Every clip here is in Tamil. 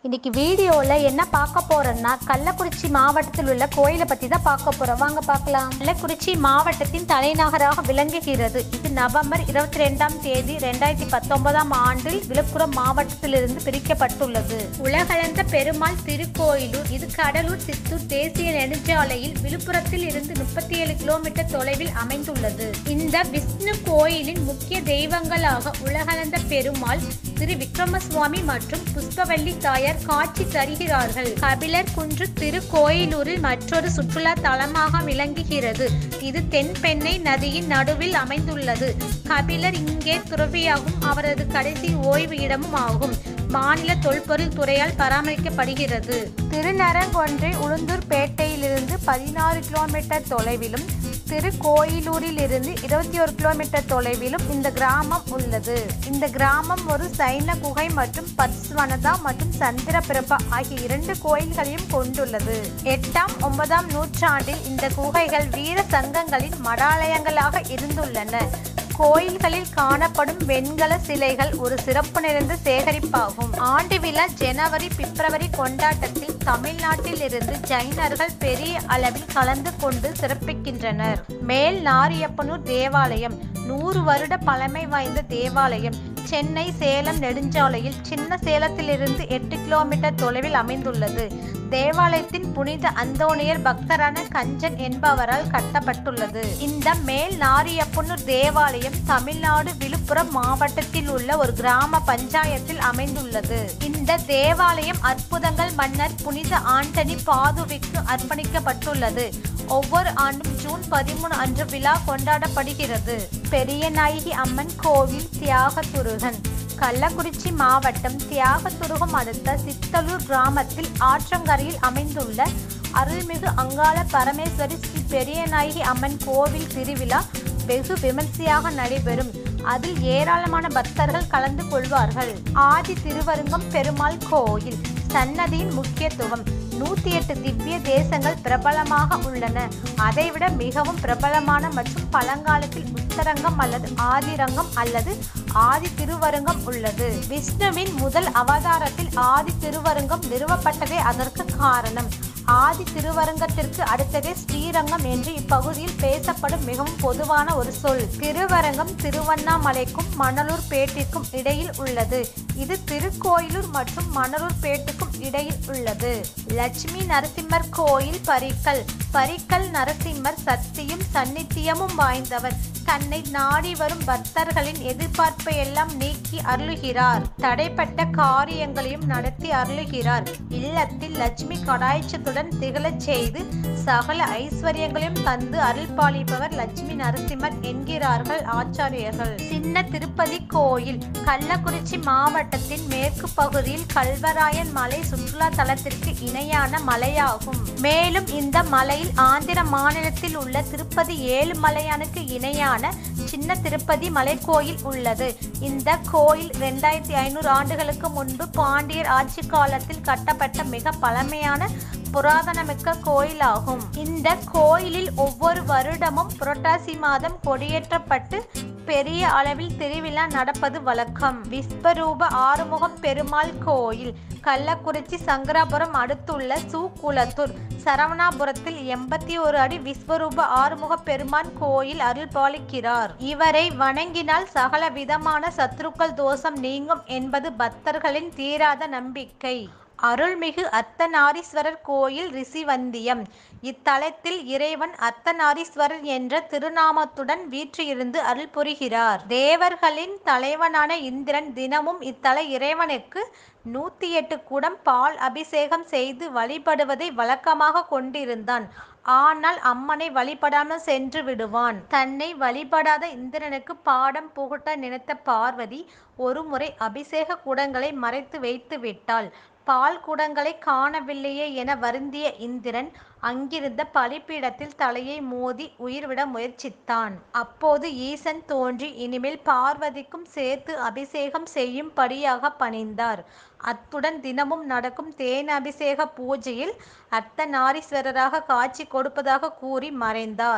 இன்னைக்கு வீடியோவில் என்ன பார்க்க போறோம்னா கள்ளக்குறிச்சி மாவட்டத்தில் உள்ள கோயிலை பற்றி தான் பார்க்க போகிறோம் வாங்க பார்க்கலாம் கள்ளக்குறிச்சி மாவட்டத்தின் தலைநகராக விளங்குகிறது இது நவம்பர் இருபத்தி ரெண்டாம் தேதி ரெண்டாயிரத்தி பத்தொன்பதாம் ஆண்டில் விழுப்புரம் மாவட்டத்திலிருந்து பிரிக்கப்பட்டுள்ளது உலகளந்த பெருமாள் திருக்கோயிலூர் இது கடலூர் சித்தூர் தேசிய நெடுஞ்சாலையில் விழுப்புரத்தில் இருந்து முப்பத்தி ஏழு கிலோமீட்டர் தொலைவில் அமைந்துள்ளது இந்த விஷ்ணு கோயிலின் முக்கிய தெய்வங்களாக உலகளந்த பெருமாள் திரு விக்ரமசுவாமி மற்றும் புஷ்பவல்லி தாயார் காட்சி தருகிறார்கள் கபிலர் குன்று திருக்கோயிலூரில் மற்றொரு சுற்றுலா தலமாக விளங்குகிறது இது தென்பெண்ணை நதியின் நடுவில் அமைந்துள்ளது கபிலர் இங்கே துறவியாகும் அவரது கடைசி ஓய்வு இடமும் ஆகும் மாநில தொல்பொருள் துறையால் பராமரிக்கப்படுகிறது திருநரங்கொன்றை உளுந்தூர்பேட்டையிலிருந்து பதினாறு கிலோமீட்டர் தொலைவிலும் திருக்கோயிலூரில் இருந்து இருபத்தி ஒரு கிலோமீட்டர் தொலைவிலும் இந்த கிராமம் உள்ளது இந்த கிராமம் ஒரு சைன குகை மற்றும் பத்ஸ்வனதா மற்றும் சந்திரபிரபா ஆகிய இரண்டு கோயில்களையும் கொண்டுள்ளது எட்டாம் ஒன்பதாம் நூற்றாண்டில் இந்த குகைகள் வீர சங்கங்களின் மடாலயங்களாக இருந்துள்ளன கோயில்களில் காணப்படும் வெண்கல சிலைகள் ஒரு சிறப்பு நிறைந்த சேகரிப்பாகும் ஆண்டு விழா ஜனவரி பிப்ரவரி கொண்டாட்டத்தில் தமிழ்நாட்டில் இருந்து ஜைனர்கள் பெரிய அளவில் கலந்து கொண்டு சிறப்பிக்கின்றனர் மேல் நாரியப்பனூர் தேவாலயம் நூறு வருட பழமை வாய்ந்த தேவாலயம் சென்னை சேலம் நெடுஞ்சாலையில் சின்ன சேலத்திலிருந்து எட்டு கிலோமீட்டர் தொலைவில் அமைந்துள்ளது தேவாலயத்தின் புனித அந்தோணியர் பக்தரான கஞ்சன் என்பவரால் கட்டப்பட்டுள்ளது இந்த மேல் நாரியப்பனூர் தேவாலயம் தமிழ்நாடு விழுப்புரம் மாவட்டத்தில் உள்ள ஒரு கிராம பஞ்சாயத்தில் அமைந்துள்ளது இந்த தேவாலயம் அற்புதங்கள் மன்னர் புனித ஆண்டனி பாதுவிக்கு அர்ப்பணிக்கப்பட்டுள்ளது ஒவ்வொரு ஆண்டும் ஜூன் பதிமூணு அன்று விழா கொண்டாடப்படுகிறது பெரியநாயகி அம்மன் கோவில் தியாகத்துருகன் கள்ளக்குறிச்சி மாவட்டம் தியாகத்துருகம் அடுத்த சித்தலூர் கிராமத்தில் ஆற்றங்கரையில் அமைந்துள்ள அருள்மிகு அங்காள பரமேஸ்வரி ஸ்ரீ பெரியநாயகி அம்மன் கோவில் திருவிழா வெகு விமர்சையாக நடைபெறும் அதில் ஏராளமான பக்தர்கள் கலந்து கொள்வார்கள் ஆதி திருவருங்கம் பெருமாள் கோயில் சன்னதியின் முக்கியத்துவம் நூத்தி எட்டு திவ்ய தேசங்கள் பிரபலமாக உள்ளன அதைவிட மிகவும் பிரபலமான மற்றும் பழங்காலத்தில் உத்தரங்கம் அல்லது ஆதிரங்கம் அல்லது ஆதி திருவருங்கம் உள்ளது விஷ்ணுவின் முதல் அவதாரத்தில் ஆதி திருவருங்கம் நிறுவப்பட்டதே அதற்கு காரணம் ஆதி திருவரங்கத்திற்கு அடுத்ததே ஸ்ரீரங்கம் என்று இப்பகுதியில் பேசப்படும் மிகவும் பொதுவான ஒரு சொல் திருவரங்கம் திருவண்ணாமலைக்கும் மணலூர் பேட்டிற்கும் இடையில் உள்ளது இது திருக்கோயிலூர் மற்றும் மணலூர் பேட்டுக்கும் இடையில் உள்ளது லட்சுமி நரசிம்மர் கோயில் பரிக்கல் பரிக்கல் நரசிம்மர் சக்தியும் சந்நித்தியமும் வாய்ந்தவர் தன்னை நாடி வரும் பக்தர்களின் எதிர்பார்ப்பை எல்லாம் நீக்கி அருளுகிறார் தடைப்பட்ட காரியங்களையும் நடத்தி அருளுகிறார் இல்லத்தில் லட்சுமி கடாய்ச்சத்துடன் திகழச் செய்து சகல ஐஸ்வர்யங்களையும் தந்து அருள் பாலிப்பவர் லட்சுமி நரசிம்மர் என்கிறார்கள் ஆச்சாரியர்கள் சின்ன திருப்பதி கோயில் கள்ளக்குறிச்சி மாவட்டத்தின் மேற்கு பகுதியில் கல்வராயன் மலை சுற்றுலா தலத்திற்கு இணையான மலையாகும் மேலும் இந்த மலையில் ஆந்திர மாநிலத்தில் உள்ள திருப்பதி ஏழுமலையானுக்கு இணையான சின்ன திருப்பதி மலைக்கோயில் உள்ளது இந்த கோயில் ரெண்டாயிரத்தி ஐநூறு ஆண்டுகளுக்கு முன்பு பாண்டியர் ஆட்சி காலத்தில் கட்டப்பட்ட மிக பழமையான புராதனமிக்க கோயிலாகும் இந்த கோயிலில் ஒவ்வொரு வருடமும் புரட்டாசி மாதம் கொடியேற்றப்பட்டு பெரிய அளவில் திருவிழா நடப்பது வழக்கம் விஸ்வரூப ஆறுமுகம் பெருமாள் கோயில் கள்ளக்குறிச்சி சங்கராபுரம் அடுத்துள்ள சூக்குளத்தூர் சரவணாபுரத்தில் எண்பத்தி ஒரு அடி விஸ்வரூப ஆறுமுக பெருமான் கோயில் அருள் பாலிக்கிறார் இவரை வணங்கினால் சகல விதமான சத்ருக்கள் தோஷம் நீங்கும் என்பது பக்தர்களின் தீராத நம்பிக்கை அருள்மிகு அர்த்தநாரீஸ்வரர் கோயில் ரிஷிவந்தியம் இத்தலத்தில் இறைவன் அர்த்தநாரீஸ்வரர் என்ற திருநாமத்துடன் வீற்றிருந்து அருள் புரிகிறார் தேவர்களின் தலைவனான இந்திரன் தினமும் இத்தல இறைவனுக்கு நூத்தி எட்டு குடம் பால் அபிஷேகம் செய்து வழிபடுவதை வழக்கமாக கொண்டிருந்தான் ஆனால் அம்மனை வழிபடாமல் சென்று விடுவான் தன்னை வழிபடாத இந்திரனுக்கு பாடம் புகட்ட நினைத்த பார்வதி ஒருமுறை அபிஷேக குடங்களை மறைத்து வைத்து விட்டாள் பால் குடங்களை காணவில்லையே என வருந்திய இந்திரன் அங்கிருந்த பலிப்பீடத்தில் தலையை மோதி உயிர்விட முயற்சித்தான் அப்போது ஈசன் தோன்றி இனிமேல் பார்வதிக்கும் சேர்த்து அபிஷேகம் செய்யும்படியாக பணிந்தார் அத்துடன் தினமும் நடக்கும் தேன் அபிஷேக பூஜையில் அர்த்தநாரீஸ்வரராக காட்சி கொடுப்பதாக கூறி மறைந்தார்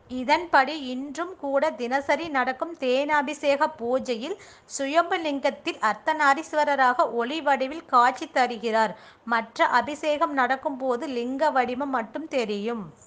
இதன்படி இன்றும் கூட தினசரி நடக்கும் தேனாபிஷேக பூஜையில் சுயம்பு லிங்கத்தில் அர்த்தநாரீஸ்வரராக ஒளி வடிவில் காட்சி தருகிறார் மற்ற அபிஷேகம் நடக்கும் போது லிங்க வடிவம் மட்டும் தெரியும்